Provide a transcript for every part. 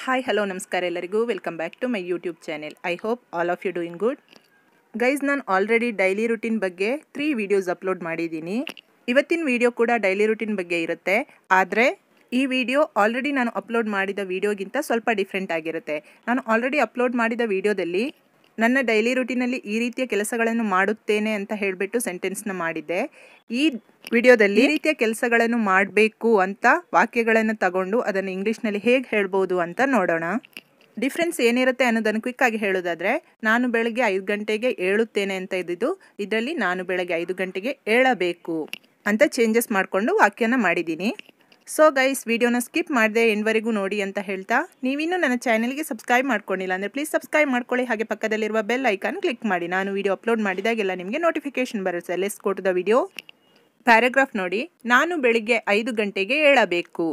hi hello ನಮಸ್ಕಾರ ಎಲ್ಲರಿಗೂ welcome back to my YouTube channel I hope all of you doing good guys ನಾನು already daily routine ಬಗ್ಗೆ three videos upload ಮಾಡಿದ್ದೀನಿ ಇವತ್ತಿನ video ಕೂಡ daily routine ಬಗ್ಗೆ ಇರುತ್ತೆ ಆದರೆ ಈ ವಿಡಿಯೋ ಆಲ್ರೆಡಿ ನಾನು ಅಪ್ಲೋಡ್ ಮಾಡಿದ ವಿಡಿಯೋಗಿಂತ ಸ್ವಲ್ಪ ಡಿಫ್ರೆಂಟ್ ಆಗಿರುತ್ತೆ ನಾನು ಆಲ್ರೆಡಿ ಅಪ್ಲೋಡ್ ಮಾಡಿದ ವಿಡಿಯೋದಲ್ಲಿ ನನ್ನ ಡೈಲಿ ರುಟೀನಲ್ಲಿ ಈ ರೀತಿಯ ಕೆಲಸಗಳನ್ನು ಮಾಡುತ್ತೇನೆ ಅಂತ ಹೇಳಿಬಿಟ್ಟು ಸೆಂಟೆನ್ಸ್ನ ಮಾಡಿದ್ದೆ ಈ ವಿಡಿಯೋದಲ್ಲಿ ಈ ರೀತಿಯ ಕೆಲಸಗಳನ್ನು ಮಾಡಬೇಕು ಅಂತ ವಾಕ್ಯಗಳನ್ನು ತಗೊಂಡು ಅದನ್ನು ಇಂಗ್ಲೀಷ್ನಲ್ಲಿ ಹೇಗೆ ಹೇಳ್ಬೋದು ಅಂತ ನೋಡೋಣ ಡಿಫ್ರೆನ್ಸ್ ಏನಿರುತ್ತೆ ಅನ್ನೋದನ್ನು ಕ್ವಿಕ್ಕಾಗಿ ಹೇಳೋದಾದರೆ ನಾನು ಬೆಳಗ್ಗೆ ಐದು ಗಂಟೆಗೆ ಏಳುತ್ತೇನೆ ಅಂತ ಇದ್ದಿದ್ದು ಇದರಲ್ಲಿ ನಾನು ಬೆಳಗ್ಗೆ ಐದು ಗಂಟೆಗೆ ಏಳಬೇಕು ಅಂತ ಚೇಂಜಸ್ ಮಾಡಿಕೊಂಡು ವಾಕ್ಯನ ಮಾಡಿದ್ದೀನಿ ಸೊ ಗೈಸ್ ವಿಡಿಯೋನ ಸ್ಕಿಪ್ ಮಾಡದೆ ಎಂಡ್ವರೆಗೂ ನೋಡಿ ಅಂತ ಹೇಳ್ತಾ ನೀವಿನ್ನೂ ನನ್ನ ಚಾನಲ್ಗೆ ಸಬ್ಸ್ಕ್ರೈಬ್ ಮಾಡ್ಕೊಂಡಿಲ್ಲ ಅಂದರೆ ಪ್ಲೀಸ್ ಸಬ್ಸ್ಕ್ರೈಬ್ ಮಾಡ್ಕೊಳ್ಳಿ ಹಾಗೆ ಪಕ್ಕದಲ್ಲಿರುವ ಬೆಲ್ ಐಕಾನ್ ಕ್ಲಿಕ್ ಮಾಡಿ ನಾನು ವಿಡಿಯೋ ಅಪ್ಲೋಡ್ ಮಾಡಿದಾಗೆಲ್ಲ ನಿಮಗೆ ನೋಟಿಫಿಕೇಶನ್ ಬರುತ್ತೆ ಲೆಸ್ ಕೊಟ್ಟು ದ ವಿಡಿಯೋ ಪ್ಯಾರಾಗ್ರಾಫ್ ನೋಡಿ ನಾನು ಬೆಳಿಗ್ಗೆ ಐದು ಗಂಟೆಗೆ ಏಳಬೇಕು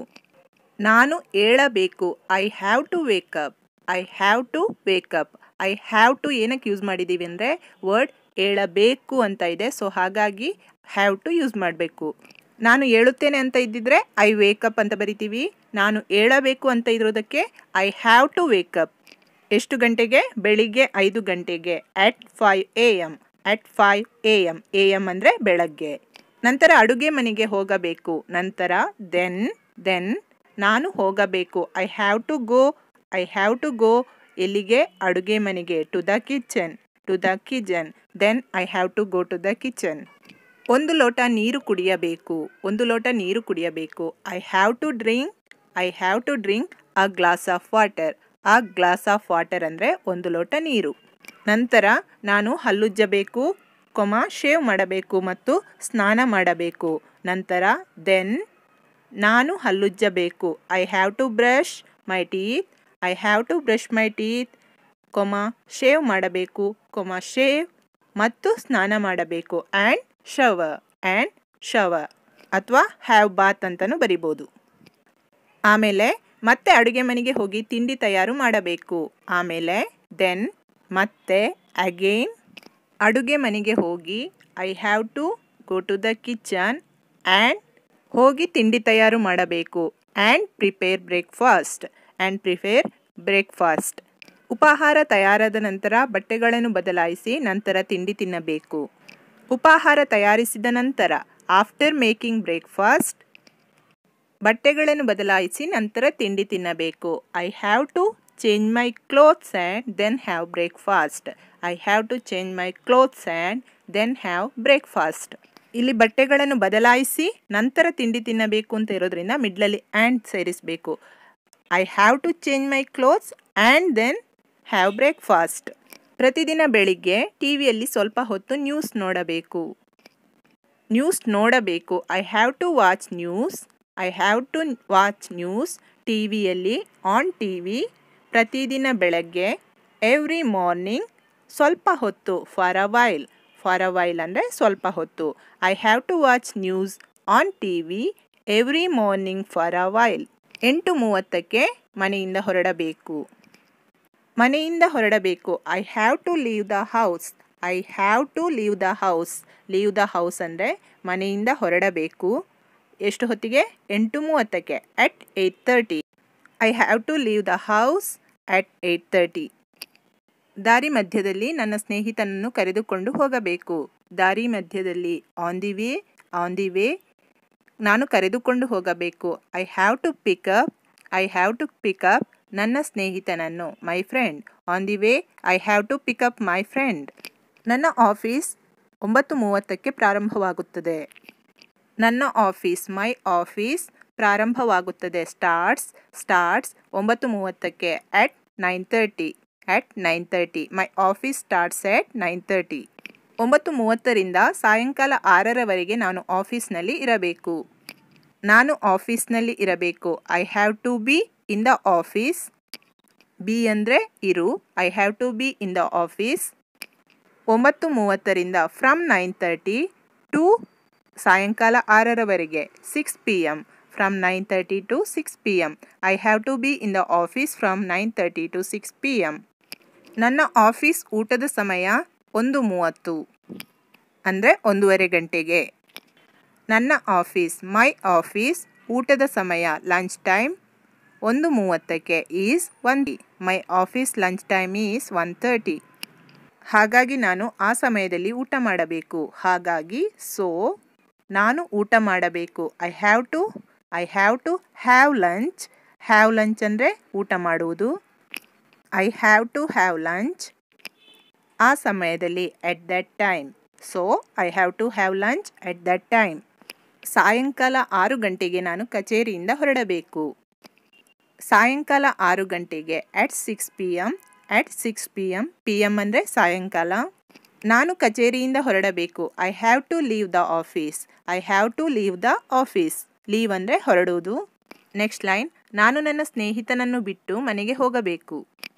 ನಾನು ಏಳಬೇಕು I have to wake up I have to wake up I have to ಏನಕ್ಕೆ ಯೂಸ್ ಮಾಡಿದ್ದೀವಿ ಅಂದರೆ ವರ್ಡ್ ಏಳಬೇಕು ಅಂತ ಇದೆ ಸೊ ಹಾಗಾಗಿ ಹ್ಯಾವ್ ಟು ಯೂಸ್ ಮಾಡಬೇಕು ನಾನು ಏಳುತ್ತೇನೆ ಅಂತ ಇದ್ದಿದ್ರೆ ಐ ವೇಕಪ್ ಅಂತ ಬರಿತೀವಿ ನಾನು ಏಳಬೇಕು ಅಂತ ಇರೋದಕ್ಕೆ ಐ ಹ್ಯಾವ್ ಟು ವೇಕಪ್ ಎಷ್ಟು ಗಂಟೆಗೆ ಬೆಳಿಗ್ಗೆ ಐದು ಗಂಟೆಗೆ at five A M at five A M A M ಅಂದರೆ ಬೆಳಗ್ಗೆ ನಂತರ ಅಡುಗೆ ಮನೆಗೆ ಹೋಗಬೇಕು ನಂತರ ದೆನ್ ದೆನ್ ನಾನು ಹೋಗಬೇಕು I have to go I have to go ಎಲ್ಲಿಗೆ ಅಡುಗೆ ಮನೆಗೆ to the kitchen to the kitchen then I have to go to the kitchen ಒಂದು ಲೋಟ ನೀರು ಕುಡಿಯಬೇಕು ಒಂದು ಲೋಟ ನೀರು ಕುಡಿಯಬೇಕು I have to drink I have to drink a glass of water a glass of water ಅಂದರೆ ಒಂದು ಲೋಟ ನೀರು ನಂತರ ನಾನು ಹಲ್ಲುಜ್ಜಬೇಕು ಕೊಮ ಶೇವ್ ಮಾಡಬೇಕು ಮತ್ತು ಸ್ನಾನ ಮಾಡಬೇಕು ನಂತರ ದೆನ್ ನಾನು ಹಲ್ಲುಜ್ಜಬೇಕು I have to brush my teeth I have to brush my teeth ಕೊಮ ಶೇವ್ ಮಾಡಬೇಕು ಕೊಮ ಶೇವ್ ಮತ್ತು ಸ್ನಾನ ಮಾಡಬೇಕು ಆ್ಯಂಡ್ ಶವರ್ ಆ್ಯಂಡ್ ಶವರ್ ಅಥವಾ ಹ್ಯಾವ್ ಬಾತ್ ಅಂತಲೂ ಬರಿಬೋದು ಆಮೇಲೆ ಮತ್ತೆ ಅಡುಗೆ ಮನೆಗೆ ಹೋಗಿ ತಿಂಡಿ ತಯಾರು ಮಾಡಬೇಕು ಆಮೇಲೆ ದೆನ್ ಮತ್ತೆ ಅಗೇನ್ ಅಡುಗೆ ಮನೆಗೆ ಹೋಗಿ I have to go to the kitchen and ಹೋಗಿ ತಿಂಡಿ ತಯಾರು ಮಾಡಬೇಕು and prepare breakfast and prepare breakfast ಉಪಾಹಾರ ತಯಾರಾದ ನಂತರ ಬಟ್ಟೆಗಳನ್ನು ಬದಲಾಯಿಸಿ ನಂತರ ತಿಂಡಿ ತಿನ್ನಬೇಕು ಉಪಾಹಾರ ತಯಾರಿಸಿದ ನಂತರ ಆಫ್ಟರ್ ಮೇಕಿಂಗ್ ಬ್ರೇಕ್ಫಾಸ್ಟ್ ಬಟ್ಟೆಗಳನ್ನು ಬದಲಾಯಿಸಿ ನಂತರ ತಿಂಡಿ ತಿನ್ನಬೇಕು I have to change my clothes and then have breakfast I have to change my clothes and then have breakfast ಇಲ್ಲಿ ಬಟ್ಟೆಗಳನ್ನು ಬದಲಾಯಿಸಿ ನಂತರ ತಿಂಡಿ ತಿನ್ನಬೇಕು ಅಂತ ಇರೋದ್ರಿಂದ ಮಿಡ್ಲಲ್ಲಿ ಆ್ಯಂಡ್ ಸೇರಿಸಬೇಕು I have to change my clothes and then have breakfast ಪ್ರತಿದಿನ ಬೆಳಿಗ್ಗೆ ಟಿ ವಿಯಲ್ಲಿ ಸ್ವಲ್ಪ ಹೊತ್ತು ನ್ಯೂಸ್ ನೋಡಬೇಕು ನ್ಯೂಸ್ ನೋಡಬೇಕು I have to watch news I have to watch news T ವಿಯಲ್ಲಿ ಆನ್ ಟಿ ವಿ ಪ್ರತಿದಿನ ಬೆಳಗ್ಗೆ ಎವ್ರಿ ಮಾರ್ನಿಂಗ್ ಸ್ವಲ್ಪ ಹೊತ್ತು for a while for a while ಅಂದರೆ ಸ್ವಲ್ಪ ಹೊತ್ತು I have to watch news on T V every morning for a while ಎಂಟು ಮೂವತ್ತಕ್ಕೆ ಮನೆಯಿಂದ ಹೊರಡಬೇಕು ಮನೆಯಿಂದ ಹೊರಡಬೇಕು I have to leave the house I have to leave the house leave the house ಅಂದರೆ ಮನೆಯಿಂದ ಹೊರಡಬೇಕು ಎಷ್ಟು ಹೊತ್ತಿಗೆ ಎಂಟು ಮೂವತ್ತಕ್ಕೆ at eight thirty I have to leave the house at eight thirty ದಾರಿ ಮಧ್ಯದಲ್ಲಿ ನನ್ನ ಸ್ನೇಹಿತನನ್ನು ಕರೆದುಕೊಂಡು ಹೋಗಬೇಕು ದಾರಿ ಮಧ್ಯದಲ್ಲಿ on the way on the way ನಾನು ಕರೆದುಕೊಂಡು ಹೋಗಬೇಕು I have to pick up I have to pick up ನನ್ನ ಸ್ನೇಹಿತನನ್ನು my friend on the way I have to pick up my friend ನನ್ನ ಆಫೀಸ್ ಒಂಬತ್ತು ಮೂವತ್ತಕ್ಕೆ ಪ್ರಾರಂಭವಾಗುತ್ತದೆ ನನ್ನ ಆಫೀಸ್ ಮೈ ಆಫೀಸ್ ಪ್ರಾರಂಭವಾಗುತ್ತದೆ ಸ್ಟಾರ್ಟ್ಸ್ ಸ್ಟಾರ್ಟ್ಸ್ ಒಂಬತ್ತು ಮೂವತ್ತಕ್ಕೆ at nine thirty at nine thirty my office starts at nine thirty ಒಂಬತ್ತು ಮೂವತ್ತರಿಂದ ಸಾಯಂಕಾಲ ಆರರವರೆಗೆ ನಾನು ಆಫೀಸ್ನಲ್ಲಿ ಇರಬೇಕು ನಾನು ಆಫೀಸ್ನಲ್ಲಿ ಇರಬೇಕು I have to be in the office be ಅಂದರೆ ಇರು I have to be in the office ಒಂಬತ್ತು ಮೂವತ್ತರಿಂದ ಫ್ರಮ್ ನೈನ್ ತರ್ಟಿ ಟು ಸಾಯಂಕಾಲ ಆರರವರೆಗೆ six P M from nine thirty to six P M I have to be in the office from nine thirty to six P M ನನ್ನ office ಊಟದ ಸಮಯ ಒಂದು ಮೂವತ್ತು ಅಂದರೆ ಒಂದೂವರೆ ಗಂಟೆಗೆ ನನ್ನ ಆಫೀಸ್ ಮೈ ಆಫೀಸ್ ಊಟದ ಸಮಯ ಲಂಚ್ ಟೈಮ್ ಒಂದು ಮೂವತ್ತಕ್ಕೆ is one my office lunch time is one thirty ಹಾಗಾಗಿ ನಾನು ಆ ಸಮಯದಲ್ಲಿ ಊಟ ಮಾಡಬೇಕು ಹಾಗಾಗಿ ಸೊ ನಾನು ಊಟ ಮಾಡಬೇಕು I have to I have to have lunch have lunch ಅಂದರೆ ಊಟ ಮಾಡುವುದು I have to have lunch ಆ ಸಮಯದಲ್ಲಿ at that time so I have to have lunch at that time ಸಾಯಂಕಾಲ ಆರು ಗಂಟೆಗೆ ನಾನು ಕಚೇರಿಯಿಂದ ಹೊರಡಬೇಕು ಸಾಯಂಕಾಲ ಆರು ಗಂಟೆಗೆ at six P M at six P M P M ಅಂದರೆ ಸಾಯಂಕಾಲ ನಾನು ಕಚೇರಿಯಿಂದ ಹೊರಡಬೇಕು I have to leave the office I have to leave the office leave ಅಂದರೆ ಹೊರಡುವುದು ನೆಕ್ಸ್ಟ್ ಲೈನ್ ನಾನು ನನ್ನ ಸ್ನೇಹಿತನನ್ನು ಬಿಟ್ಟು ಮನೆಗೆ ಹೋಗಬೇಕು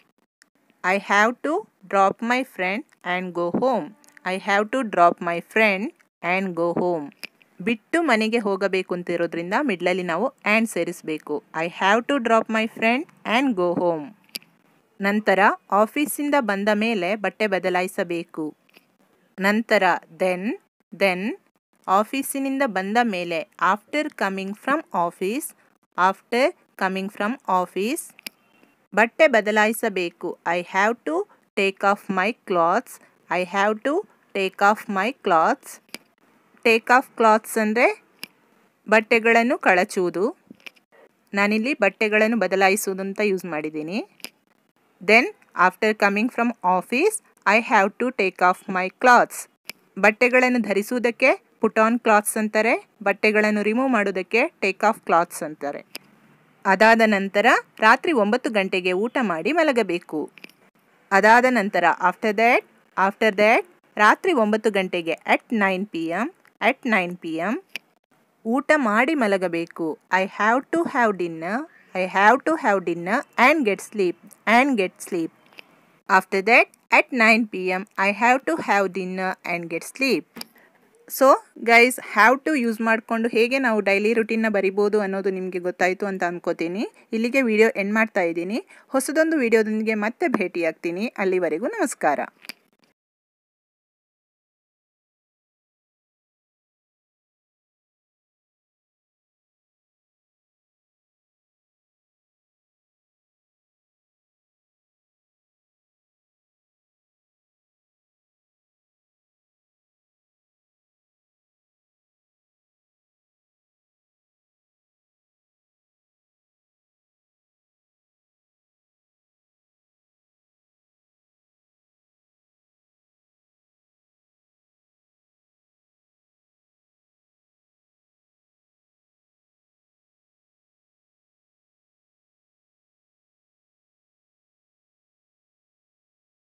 I have to drop my friend and go home I have to drop my friend and go home ಬಿಟ್ಟು ಮನೆಗೆ ಹೋಗಬೇಕು ಅಂತ ಇರೋದ್ರಿಂದ ಮಿಡ್ಲಲ್ಲಿ ನಾವು ಆ್ಯಂಡ್ ಸೇರಿಸಬೇಕು I have to drop my friend and go home ನಂತರ ಆಫೀಸಿಂದ ಬಂದ ಮೇಲೆ ಬಟ್ಟೆ ಬದಲಾಯಿಸಬೇಕು ನಂತರ ದೆನ್ ದೆನ್ ಆಫೀಸಿನಿಂದ ಬಂದ ಮೇಲೆ after coming from office after coming from office ಬಟ್ಟೆ ಬದಲಾಯಿಸಬೇಕು I have to take off my clothes I have to take off my clothes take off clothes ಅಂದರೆ ಬಟ್ಟೆಗಳನ್ನು ಕಳಚುವುದು ನಾನಿಲ್ಲಿ ಬಟ್ಟೆಗಳನ್ನು ಬದಲಾಯಿಸುವುದು ಅಂತ ಯೂಸ್ ಮಾಡಿದ್ದೀನಿ then after coming from office I have to take off my clothes ಬಟ್ಟೆಗಳನ್ನು ಧರಿಸುವುದಕ್ಕೆ ಪುಟ್ ಆನ್ ಕ್ಲಾತ್ಸ್ ಅಂತಾರೆ ಬಟ್ಟೆಗಳನ್ನು ರಿಮೂವ್ ಮಾಡೋದಕ್ಕೆ ಟೇಕ್ ಆಫ್ ಕ್ಲಾತ್ಸ್ ಅಂತಾರೆ ಅದಾದ ನಂತರ ರಾತ್ರಿ ಒಂಬತ್ತು ಗಂಟೆಗೆ ಊಟ ಮಾಡಿ ಮಲಗಬೇಕು ಅದಾದ ನಂತರ ಆಫ್ಟರ್ ದ್ಯಾಟ್ ಆಫ್ಟರ್ ದ್ಯಾಟ್ ರಾತ್ರಿ ಒಂಬತ್ತು ಗಂಟೆಗೆ at nine P M at nine P M ಊಟ ಮಾಡಿ ಮಲಗಬೇಕು I have to have dinner I have to have dinner and get sleep and get sleep after that at nine P M I have to have dinner and get sleep so guys have to use ಮಾಡಿಕೊಂಡು ಹೇಗೆ ನಾವು daily ರುಟೀನ್ನ ಬರಿಬೋದು ಅನ್ನೋದು ನಿಮಗೆ ಗೊತ್ತಾಯಿತು ಅಂತ ಅಂದ್ಕೋತೀನಿ ಇಲ್ಲಿಗೆ video end ಮಾಡ್ತಾ ಇದ್ದೀನಿ ಹೊಸದೊಂದು ವಿಡಿಯೋದೊಂದಿಗೆ ಮತ್ತೆ ಭೇಟಿಯಾಗ್ತೀನಿ ಅಲ್ಲಿವರೆಗೂ ನಮಸ್ಕಾರ